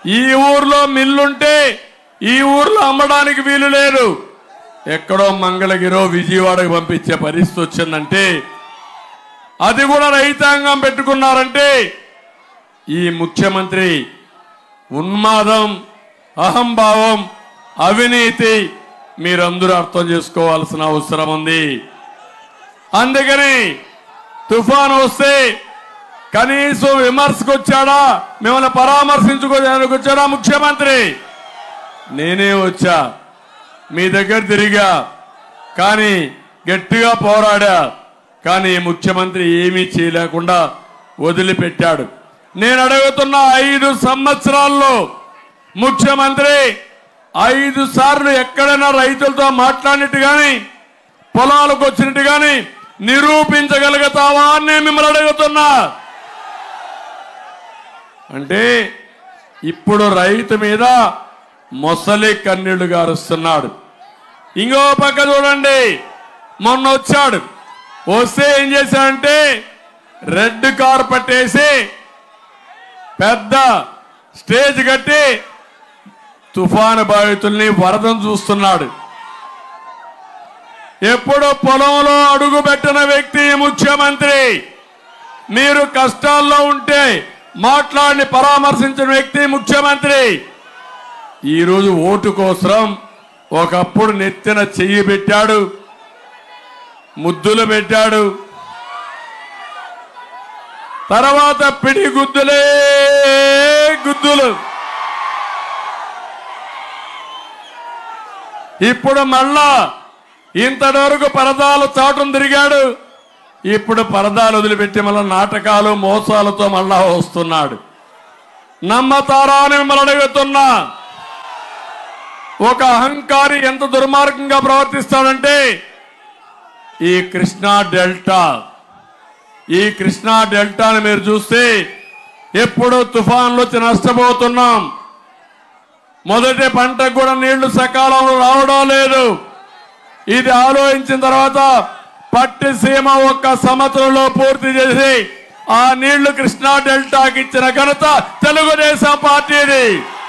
ఈ ఊర్లో మిల్లుంటే ఈ ఊర్లో అమ్మడానికి వీలు లేదు ఎక్కడో మంగళగిరో విజయవాడకు పంపించే పరిస్థితి వచ్చిందంటే అది కూడా రైతాంగం పెట్టుకున్నారంటే ఈ ముఖ్యమంత్రి ఉన్మాదం అహంభావం అవినీతి మీరందరూ అర్థం చేసుకోవాల్సిన అవసరం ఉంది అందుకని తుఫాను వస్తే కనీసం విమర్శకు వచ్చాడా మిమ్మల్ని పరామర్శించుకోవడానికి వచ్చాడా ముఖ్యమంత్రి నేనే వచ్చా మీ దగ్గర తిరిగా కానీ గట్టిగా పోరాడా కానీ ఈ ముఖ్యమంత్రి ఏమీ చేయలేకుండా వదిలిపెట్టాడు నేను అడుగుతున్న ఐదు సంవత్సరాల్లో ముఖ్యమంత్రి ఐదు సార్లు ఎక్కడైనా రైతులతో మాట్లాడినట్టు కానీ పొలాలకు వచ్చినట్టు కానీ నిరూపించగలుగుతావా అని నేను మిమ్మల్ని అడుగుతున్నా అంటే ఇప్పుడు రైతు మీద మొసలి కన్నీళ్లు గారుస్తున్నాడు ఇంకో పక్క చూడండి మొన్న వచ్చాడు వస్తే ఏం చేశాడంటే రెడ్ కార్పెట్ వేసి పెద్ద స్టేజ్ కట్టి తుఫాను బాధితుల్ని వరదను చూస్తున్నాడు ఎప్పుడు పొలంలో అడుగు పెట్టిన వ్యక్తి ఈ ముఖ్యమంత్రి మీరు కష్టాల్లో ఉంటే మాట్లాడి పరామర్శించిన వ్యక్తి ముఖ్యమంత్రి ఈరోజు ఓటు కోసం ఒకప్పుడు నెత్తిన చెయ్యి పెట్టాడు ముద్దులు పెట్టాడు తర్వాత పిడి గుద్దులే గుద్దులు ఇప్పుడు మళ్ళా ఇంతవరకు పరదాలు చాటును తిరిగాడు ఇప్పుడు పరదాలు వదిలిపెట్టి మళ్ళా నాటకాలు మోసాలతో మళ్ళా వస్తున్నాడు నమ్మతారా అని మిమ్మల్ని అడుగుతున్నా ఒక అహంకారి ఎంత దుర్మార్గంగా ప్రవర్తిస్తాడంటే ఈ కృష్ణా డెల్టా ఈ కృష్ణా డెల్టాని మీరు చూస్తే ఎప్పుడో తుఫాన్లు వచ్చి నష్టపోతున్నాం మొదటి పంటకు కూడా నీళ్లు సకాలంలో రావడం లేదు ఇది ఆలోచించిన తర్వాత పట్టిసీమ ఒక్క సంవత్సరంలో పూర్తి చేసి ఆ నీళ్లు కృష్ణా డెల్టాకి ఇచ్చిన ఘనత తెలుగుదేశం పార్టీది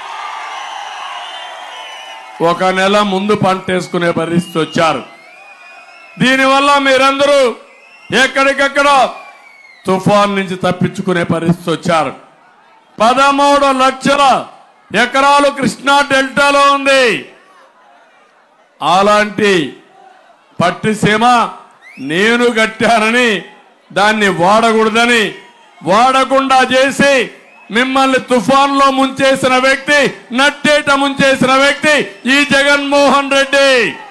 ఒక నెల ముందు పంట వేసుకునే పరిస్థితి వచ్చారు దీనివల్ల మీరందరూ ఎక్కడికక్కడ తుఫాన్ నుంచి తప్పించుకునే పరిస్థితి వచ్చారు పదమూడు లక్షల ఎకరాలు కృష్ణా డెల్టాలో ఉంది అలాంటి పట్టిసీమ నేను కట్టానని దాన్ని వాడకూడదని వాడకుండా చేసి మిమ్మల్ని తుఫాన్లో ముంచేసిన వ్యక్తి నట్టేట ముంచేసిన వ్యక్తి ఈ జగన్మోహన్ రెడ్డి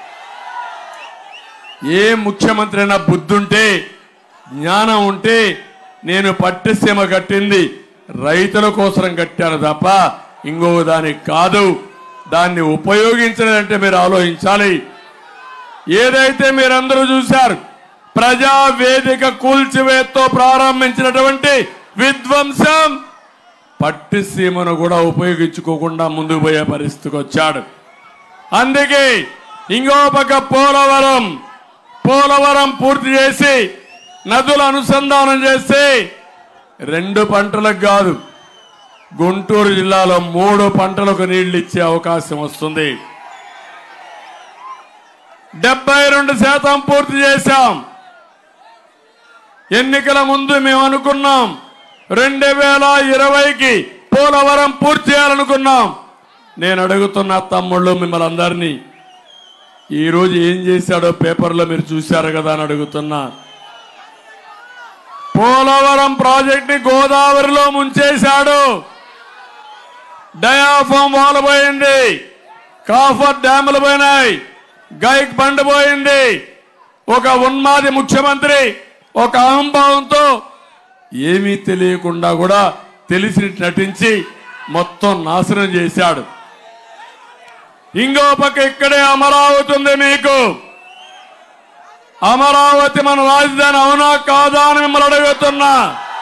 ఏ ముఖ్యమంత్రి అయినా బుద్ధుంటే జ్ఞానం ఉంటే నేను పట్టిసీమ కట్టింది రైతుల కోసం కట్టాను తప్ప ఇంకో దానికి కాదు దాన్ని ఉపయోగించలేదంటే మీరు ఆలోచించాలి ఏదైతే మీరందరూ చూశారు ప్రజా వేదిక కూల్చివేత్తో ప్రారంభించినటువంటి విధ్వంసం పట్టిసీమను కూడా ఉపయోగించుకోకుండా ముందుకు పోయే పరిస్థితికి వచ్చాడు అందుకే ఇంకో పక్క పోలవరం పోలవరం పూర్తి చేసి నదుల అనుసంధానం చేస్తే రెండు పంటలకు కాదు గుంటూరు జిల్లాలో మూడు పంటలకు నీళ్లు ఇచ్చే అవకాశం వస్తుంది డెబ్బై రెండు శాతం పూర్తి చేశాం ఎన్నికల ముందు మేము అనుకున్నాం రెండు వేల ఇరవైకి పోలవరం పూర్తి చేయాలనుకున్నాం నేను అడుగుతున్న తమ్ముళ్ళు మిమ్మల్ని అందరినీ ఈ రోజు ఏం చేశాడో పేపర్లో మీరు చూశారు కదా అని అడుగుతున్నా పోలవరం ప్రాజెక్ట్ ని గోదావరిలో ముంచేశాడు డయాఫామ్ వాల్ పోయింది కాఫర్ డ్యాములు పోయినాయి గైక్ బండ్ పోయింది ఒక ఉన్మాది ముఖ్యమంత్రి ఒక అహంభావంతో ఏమీ తెలియకుండా కూడా తెలిసినట్టు నటించి మొత్తం నాశనం చేశాడు ఇంకో పక్క ఇక్కడే అమరావతి ఉంది మీకు అమరావతి మన రాజధాని అవునా కాదా అని మిమ్మల్ని అడుగుతున్నా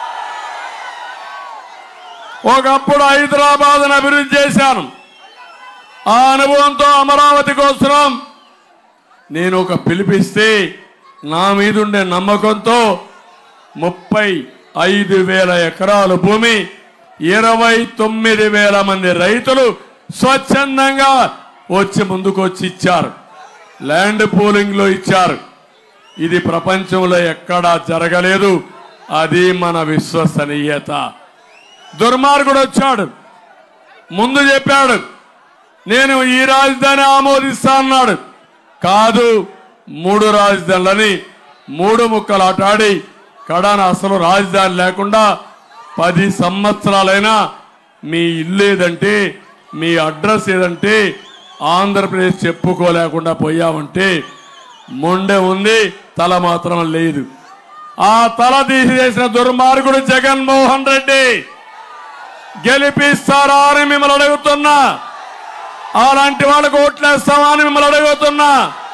ఒకప్పుడు హైదరాబాద్ అభివృద్ధి చేశాను ఆ అనుభవంతో అమరావతి కోసం నేను ఒక పిలిపిస్తే నా మీద ఉండే నమ్మకంతో ముప్పై ఐదు వేల ఎకరాల భూమి ఇరవై తొమ్మిది వేల మంది రైతులు స్వచ్ఛందంగా వచ్చి ముందుకు వచ్చి ఇచ్చారు ల్యాండ్ పూలింగ్ లో ఇచ్చారు ఇది ప్రపంచంలో ఎక్కడా జరగలేదు అది మన విశ్వసనీయత దుర్మార్గుడు వచ్చాడు ముందు చెప్పాడు నేను ఈ రాజధాని ఆమోదిస్తా అన్నాడు కాదు మూడు రాజధానులని మూడు ముక్కలు ఆటాడి కడాన అసలు రాజధాని లేకుండా పది సంవత్సరాలైనా మీ ఇల్లు ఏదంటే మీ అడ్రస్ ఏదంటే ఆంధ్రప్రదేశ్ చెప్పుకోలేకుండా పోయామంటే మొండె ఉంది తల మాత్రం లేదు ఆ తల తీసేసిన దుర్మార్గుడు జగన్మోహన్ రెడ్డి గెలిపిస్తారా అని మిమ్మల్ని అడుగుతున్నా అలాంటి వాళ్ళకు ఓట్లేస్తామా అని మిమ్మల్ని అడుగుతున్నా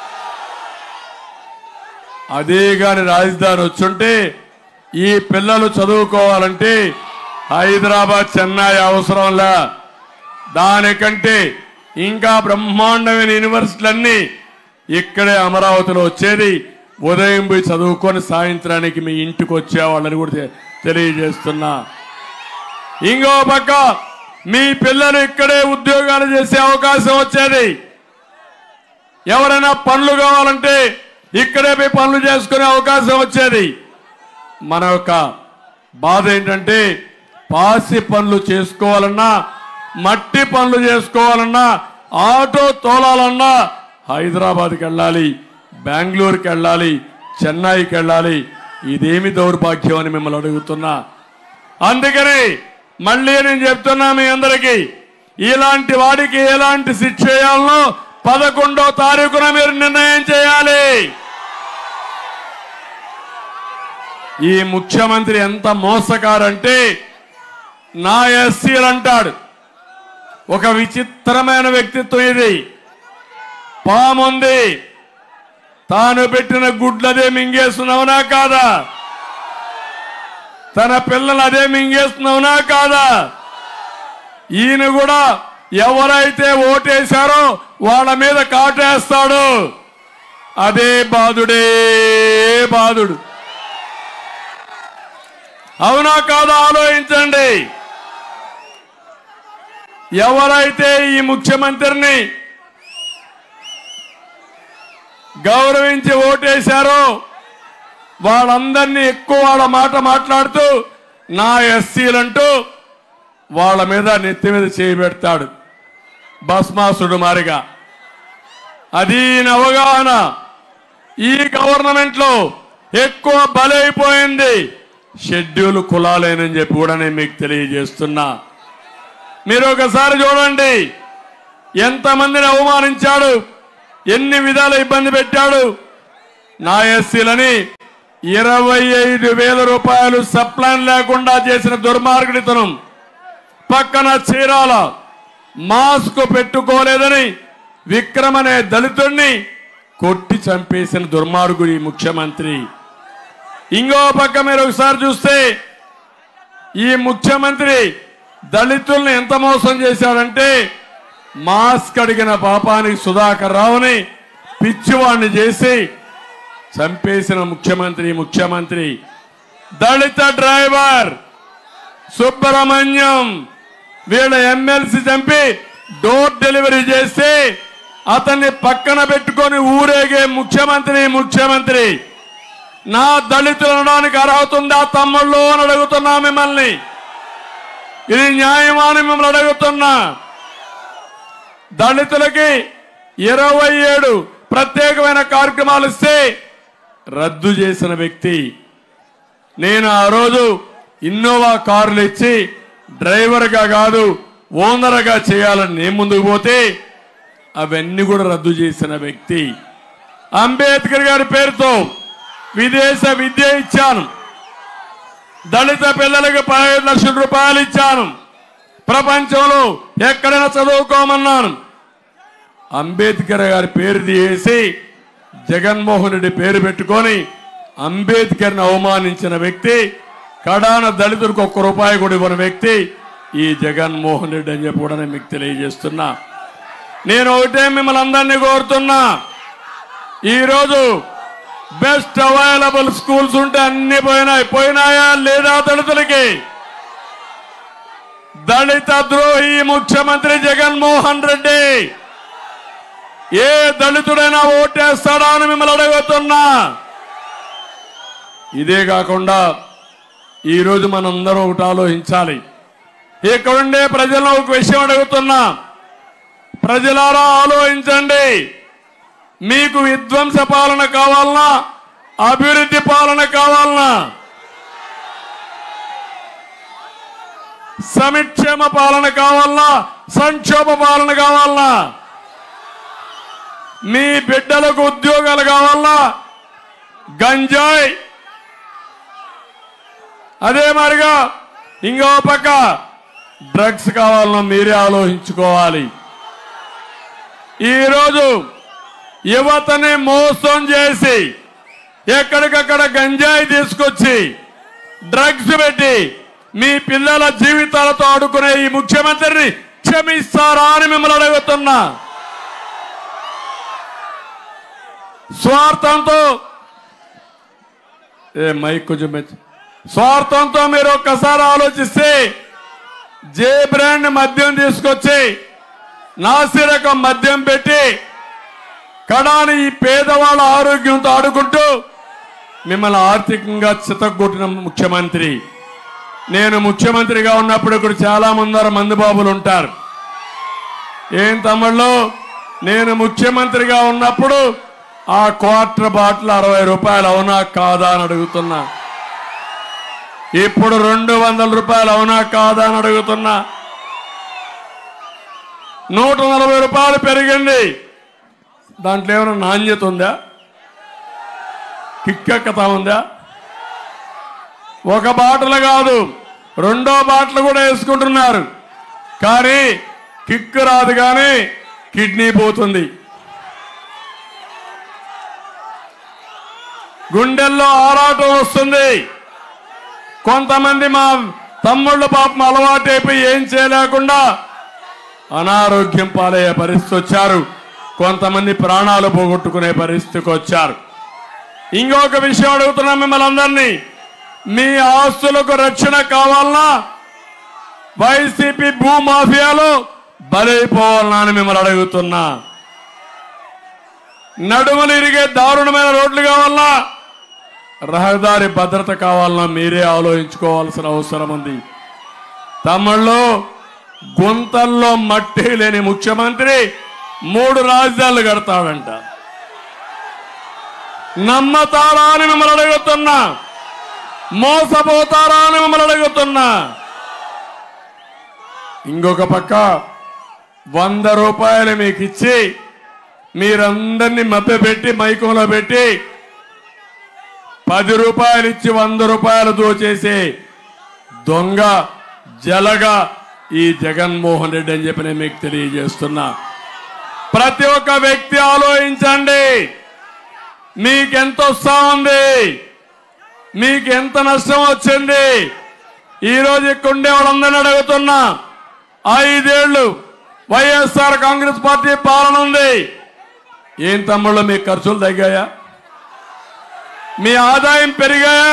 అదే గాని రాజధాని వచ్చుంటే ఈ పిల్లలు చదువుకోవాలంటే హైదరాబాద్ చెన్నై అవసరంలా దానికంటే ఇంకా బ్రహ్మాండమైన యూనివర్సిటీలన్నీ ఇక్కడే అమరావతిలో వచ్చేది ఉదయం పోయి చదువుకొని సాయంత్రానికి మీ ఇంటికి వచ్చేవాళ్ళని కూడా తె- తెలియజేస్తున్నా ఇంకో పక్క మీ పిల్లలు ఇక్కడే ఉద్యోగాలు చేసే అవకాశం వచ్చేది ఎవరైనా పనులు కావాలంటే ఇక్కడే పోయి పనులు చేసుకునే అవకాశం వచ్చేది మన యొక్క బాధ ఏంటంటే పాసి పనులు చేసుకోవాలన్నా మట్టి పనులు చేసుకోవాలన్నా ఆటో తోలాలన్నా హైదరాబాద్కి వెళ్ళాలి బెంగళూరుకి వెళ్ళాలి చెన్నైకి వెళ్ళాలి ఇదేమి దౌర్భాగ్యం అని మిమ్మల్ని అడుగుతున్నా అందుకని మళ్ళీ నేను చెప్తున్నా మీ అందరికీ ఇలాంటి వాడికి ఎలాంటి శిక్ష చేయాలనో పదకొండో తారీఖున మీరు నిర్ణయం చేయాలి ఈ ముఖ్యమంత్రి ఎంత మోసకారంటే నా ఎస్సీలు అంటాడు ఒక విచిత్రమైన వ్యక్తిత్వం ఇది పాముంది తాను పెట్టిన గుడ్లదే మింగేస్తున్నావునా కాదా తన పిల్లలు అదే మింగేస్తున్నావునా కాదా ఈయన కూడా ఎవరైతే ఓటేశారో వాళ్ళ మీద కాటేస్తాడు అదే బాధుడే బాధుడు అవునా కాదా ఆలోచించండి ఎవరైతే ఈ ముఖ్యమంత్రిని గౌరవించి ఓటేశారో వాళ్ళందరినీ ఎక్కువ వాళ్ళ మాట మాట్లాడుతూ నా ఎస్సీలంటూ వాళ్ళ మీద నెత్తి మీద చేయబెడతాడు భస్మాసుడు మారిగా అది ఈయన అవగాహన ఈ గవర్నమెంట్ లో ఎక్కువ బలైపోయింది షెడ్యూల్ కులాలేనని చెప్పి కూడా నేను మీకు తెలియజేస్తున్నా మీరు ఒకసారి చూడండి ఎంతమందిని అవమానించాడు ఎన్ని విధాల ఇబ్బంది పెట్టాడు నా ఎస్సీలని ఇరవై ఐదు వేల రూపాయలు సప్లాన్ లేకుండా చేసిన దుర్మార్గుడితనం పక్కన చీరాల మాస్క్ పెట్టుకోలేదని విక్రమ్ అనే దళితుడిని కొట్టి చంపేసిన దుర్మార్గుడి ముఖ్యమంత్రి ఇంకో పక్క మీరు ఒకసారి చూస్తే ఈ ముఖ్యమంత్రి దళితుల్ని ఎంత మోసం చేశాడంటే మాస్క్ అడిగిన పాపానికి సుధాకర్ రావుని పిచ్చివాణ్ణి చేసి చంపేసిన ముఖ్యమంత్రి ముఖ్యమంత్రి దళిత డ్రైవర్ సుబ్రహ్మణ్యం వీళ్ళ ఎమ్మెల్సీ చంపి డోర్ డెలివరీ చేసి అతన్ని పక్కన పెట్టుకొని ఊరేగే ముఖ్యమంత్రి ముఖ్యమంత్రి నా దళితులు అనడానికి అర్హత ఉందా తమ్ముళ్ళు అని అడుగుతున్నా మిమ్మల్ని ఇది న్యాయమా అని మిమ్మల్ని అడుగుతున్నా దళితులకి ఇరవై ఏడు ప్రత్యేకమైన కార్యక్రమాలు ఇస్తే రద్దు చేసిన వ్యక్తి నేను ఆ రోజు ఇన్నోవా కార్లు ఇచ్చి డ్రైవర్గా కాదు ఓనర్గా చేయాలని నేను ముందుకు పోతే అవన్నీ కూడా రద్దు చేసిన వ్యక్తి అంబేద్కర్ గారి పేరుతో విదేశ విద్య ఇచ్చాను దళిత పిల్లలకు పదహైదు లక్షల రూపాయలు ఇచ్చాను ప్రపంచంలో ఎక్కడైనా చదువుకోమన్నాను అంబేద్కర్ గారి పేరు తీసి జగన్మోహన్ రెడ్డి పేరు పెట్టుకొని అంబేద్కర్ని అవమానించిన వ్యక్తి కడాన దళితులకు ఒక్క రూపాయి కూడా ఇవ్వని వ్యక్తి ఈ జగన్మోహన్ రెడ్డి అని చెప్పి కూడా నేను మీకు తెలియజేస్తున్నా నేను ఒకటే మిమ్మల్ని అందరినీ కోరుతున్నా ఈరోజు బెస్ట్ అవైలబుల్ స్కూల్స్ ఉంటే అన్ని పోయినాయి పోయినాయా లేదా దళితులకి దళిత ద్రోహి ముఖ్యమంత్రి జగన్మోహన్ రెడ్డి ఏ దళితుడైనా ఓటేస్తాడా అని మిమ్మల్ని అడుగుతున్నా ఇదే కాకుండా ఈరోజు మనందరం ఒకటి ఆలోచించాలి ఇక్కడుండే ప్రజలను ఒక విషయం అడుగుతున్నా ప్రజలారా ఆలోచించండి మీకు విధ్వంస పాలన కావాలనా అభివృద్ధి పాలన కావాలనా సమిక్షేమ పాలన కావాలనా సంక్షోభ పాలన కావాలనా మీ బిడ్డలకు ఉద్యోగాలు కావాలనా గంజాయి అదే మరిగా ఇంకో పక్క డ్రగ్స్ కావాలన్నా మీరే ఆలోచించుకోవాలి ఈరోజు యువతని మోసం చేసి ఎక్కడికక్కడ గంజాయి తీసుకొచ్చి డ్రగ్స్ పెట్టి మీ పిల్లల జీవితాలతో ఆడుకునే ఈ ముఖ్యమంత్రిని క్షమిస్తారా అని మిమ్మల్ని అడుగుతున్నా స్వార్థంతో ఏ మైక్ కొంచెం పెంచు. స్వార్థంతో మీరు ఒక్కసారి ఆలోచిస్తే జే బ్రాండ్ మద్యం తీసుకొచ్చి నాసిరకం మద్యం పెట్టి కడాని ఈ పేదవాళ్ళ ఆరోగ్యంతో ఆడుకుంటూ మిమ్మల్ని ఆర్థికంగా చితగొట్టిన ముఖ్యమంత్రి నేను ముఖ్యమంత్రిగా ఉన్నప్పుడు ఇక్కడ చాలా మంది మందుబాబులు ఉంటారు ఏం తమ్ముళ్ళు నేను ముఖ్యమంత్రిగా ఉన్నప్పుడు ఆ క్వార్టర్ బాటిల్ అరవై రూపాయలు అవునా కాదా అని అడుగుతున్నా ఇప్పుడు రెండు వందల రూపాయలు అవునా కాదా అని అడుగుతున్నా నూట నలభై రూపాయలు పెరిగింది దాంట్లో ఏమైనా నాణ్యత ఉందా కిక్కెక్కతా ఉందా ఒక బాటలు కాదు రెండో బాటలు కూడా వేసుకుంటున్నారు కానీ కిక్ రాదు కానీ కిడ్నీ పోతుంది గుండెల్లో ఆరాటం వస్తుంది కొంతమంది మా తమ్ముళ్ళు పాపం అలవాటు అయిపోయి ఏం చేయలేకుండా అనారోగ్యం పాలయ్యే పరిస్థితి వచ్చారు కొంతమంది ప్రాణాలు పోగొట్టుకునే పరిస్థితికి వచ్చారు ఇంకొక విషయం అడుగుతున్నా మిమ్మల్ని అందరినీ మీ ఆస్తులకు రక్షణ కావాలన్నా వైసీపీ భూమాఫియాలో బలైపోవాలన్నా అని మిమ్మల్ని అడుగుతున్నా నడుమలు ఇరిగే దారుణమైన రోడ్లు కావాలన్నా రహదారి భద్రత కావాలన్నా మీరే ఆలోచించుకోవాల్సిన అవసరం ఉంది తమిళ్లో గుంతల్లో మట్టి లేని ముఖ్యమంత్రి మూడు రాజధానులు కడతాడంట నమ్మతారా అని మిమ్మల్ని అడుగుతున్నా మోసపోతారా అని మిమ్మల్ని అడుగుతున్నా ఇంకొక పక్క వంద రూపాయలు మీకు ఇచ్చి మీరందరినీ మభ్యపెట్టి మైకంలో పెట్టి పది రూపాయలు ఇచ్చి వంద రూపాయలు దోచేసే దొంగ జలగా ఈ జగన్మోహన్ రెడ్డి అని చెప్పి నేను మీకు తెలియజేస్తున్నా ప్రతి ఒక్క వ్యక్తి ఆలోచించండి మీకెంత వస్తా ఉంది మీకు ఎంత నష్టం వచ్చింది ఈ రోజు ఇక్కడ ఉండే వాళ్ళందరినీ అడుగుతున్నా ఐదేళ్లు వైఎస్ఆర్ కాంగ్రెస్ పార్టీ పాలన ఉంది ఏం తమ్ముళ్ళు మీ ఖర్చులు తగ్గాయా మీ ఆదాయం పెరిగాయా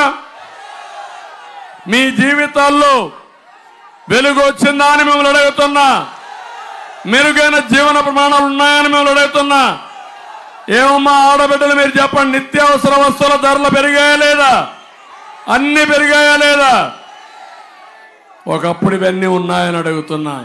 మీ జీవితాల్లో వెలుగు వచ్చిందా అని మిమ్మల్ని అడుగుతున్నా మెరుగైన జీవన ప్రమాణాలు ఉన్నాయని మిమ్మల్ని అడుగుతున్నా ఏమమ్మా ఆడబిడ్డలు మీరు చెప్పండి నిత్యావసర వస్తువుల ధరలు పెరిగాయా లేదా అన్ని పెరిగాయా లేదా ఒకప్పుడు ఇవన్నీ ఉన్నాయని అడుగుతున్నా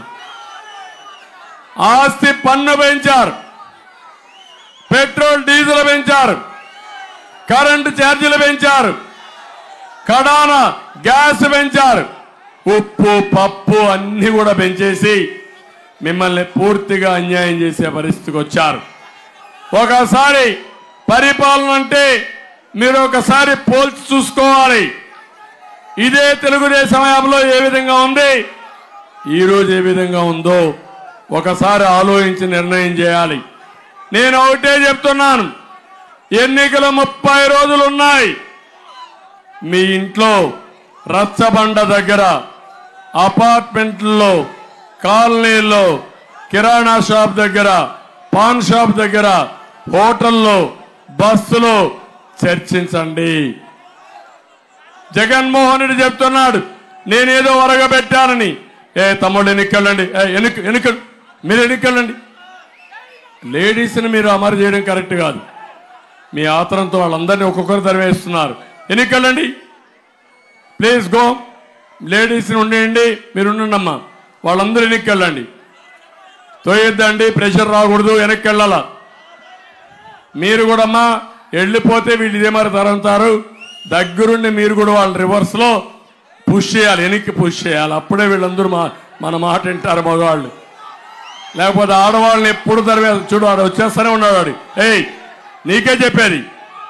ఆస్తి పన్ను పెంచారు పెట్రోల్ డీజిల్ పెంచారు కరెంటు ఛార్జీలు పెంచారు కడాన గ్యాస్ పెంచారు ఉప్పు పప్పు అన్ని కూడా పెంచేసి మిమ్మల్ని పూర్తిగా అన్యాయం చేసే పరిస్థితికి వచ్చారు ఒకసారి పరిపాలన అంటే మీరు ఒకసారి పోల్చి చూసుకోవాలి ఇదే తెలుగుదేశం హయాంలో ఏ విధంగా ఉంది ఈ రోజు ఏ విధంగా ఉందో ఒకసారి ఆలోచించి నిర్ణయం చేయాలి నేను ఒకటే చెప్తున్నాను ఎన్నికలు ముప్పై రోజులు ఉన్నాయి మీ ఇంట్లో రచ్చబండ దగ్గర అపార్ట్మెంట్లో కాలనీల్లో కిరాణా షాప్ దగ్గర పాన్ షాప్ దగ్గర హోటల్లో బస్సులో చర్చించండి జగన్మోహన్ రెడ్డి చెప్తున్నాడు నేనేదో ఒరగబెట్టానని ఏ తమ్ముళ్ళు ఎన్నికెళ్ళండి ఏ ఎన్నిక ఎన్నికలు మీరు ఎన్నికెళ్ళండి లేడీస్ని మీరు అమరు చేయడం కరెక్ట్ కాదు మీ ఆతరంతో వాళ్ళందరినీ ఒక్కొక్కరు తరివేస్తున్నారు ఎన్నికెళ్ళండి ప్లీజ్ గో లేడీస్ని ఉండేయండి మీరు ఉండండమ్మా వాళ్ళందరూ ఎన్నికెళ్ళండి తోయొద్దండి ప్రెషర్ రాకూడదు వెనక్కి వెళ్ళాల మీరు కూడా అమ్మా వెళ్ళిపోతే వీళ్ళు ఇదే మరి తరంతారు దగ్గరుండి మీరు కూడా వాళ్ళ రివర్స్ లో పుష్ చేయాలి వెనక్కి పుష్ చేయాలి అప్పుడే వీళ్ళందరూ మా మన మాట వింటారు మగవాళ్ళు లేకపోతే ఆడవాళ్ళని ఎప్పుడు తరివే చూడు ఆడ వచ్చేస్తూనే ఉన్నాడు వాడు ఏయ్ నీకే చెప్పేది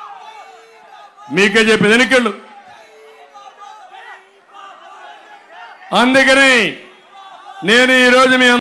మీకే చెప్పేది వెనకెళ్ళు అందుకని నేను ఈరోజు మీ